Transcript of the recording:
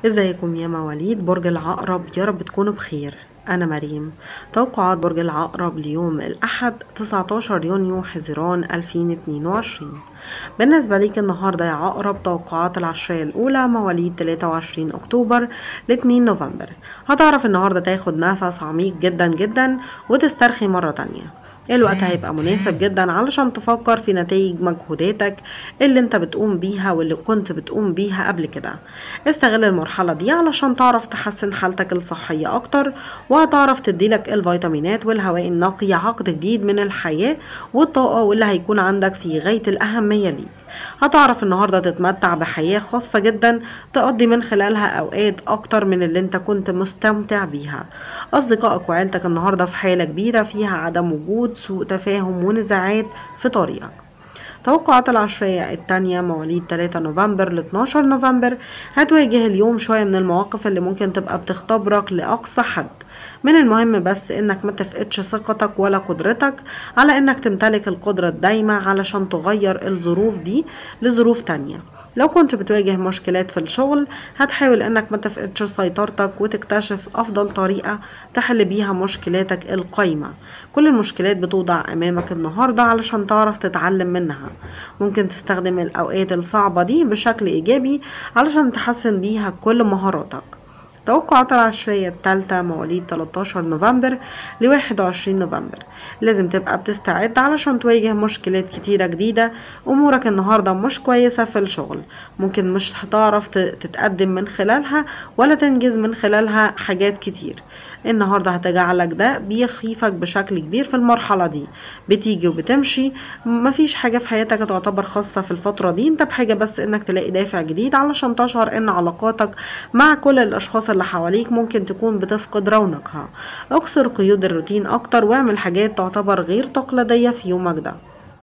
ازيكم يا مواليد برج العقرب يا رب تكونوا بخير أنا مريم توقعات برج العقرب ليوم الأحد 19 يونيو حزيران 2022 بالنسبة ليك النهاردة يا عقرب توقعات العشرية الأولى مواليد 23 أكتوبر ل 2 نوفمبر هتعرف النهاردة تاخد نفس عميق جدا جدا وتسترخي مرة تانية الوقت هيبقى مناسب جدا علشان تفكر في نتائج مجهوداتك اللي انت بتقوم بيها واللي كنت بتقوم بيها قبل كده استغل المرحلة دي علشان تعرف تحسن حالتك الصحية اكتر وهتعرف تديلك الفيتامينات والهواء النقي عقد جديد من الحياة والطاقة واللي هيكون عندك في غاية الأهمية ليك هتعرف النهاردة تتمتع بحياة خاصة جدا تقضي من خلالها أوقات أكتر من اللي انت كنت مستمتع بيها أصدقائك وعيلتك النهاردة في حالة كبيرة فيها عدم وجود سوء تفاهم ونزاعات في طريقك توقعات العشرية التانية مواليد 3 نوفمبر ل 12 نوفمبر هتواجه اليوم شوية من المواقف اللي ممكن تبقى بتختبرك لأقصى حد من المهم بس انك ما تفقدش ثقتك ولا قدرتك على انك تمتلك القدرة الدايمة علشان تغير الظروف دي لظروف تانية لو كنت بتواجه مشكلات في الشغل هتحاول انك ما تفقدش سيطرتك وتكتشف افضل طريقة تحل بيها مشكلاتك القايمة كل المشكلات بتوضع امامك النهاردة علشان تعرف تتعلم منها ممكن تستخدم الاوقات الصعبة دي بشكل ايجابي علشان تحسن بيها كل مهاراتك توقعات العشرية التالتة مواليد 13 نوفمبر ل 21 نوفمبر لازم تبقى بتستعد علشان تواجه مشكلات كتيرة جديدة أمورك النهاردة مش كويسة في الشغل ممكن مش هتعرف تتقدم من خلالها ولا تنجز من خلالها حاجات كتير النهاردة هتجعلك ده بيخيفك بشكل كبير في المرحلة دي بتيجي وبتمشي مفيش حاجة في حياتك تعتبر خاصة في الفترة دي انت بحاجة بس انك تلاقي دافع جديد علشان تشعر ان علاقاتك مع كل الاشخاص اللي حواليك ممكن تكون بتفقد رونقها اكسر قيود الروتين اكتر واعمل حاجات تعتبر غير تقليدية في يومك ده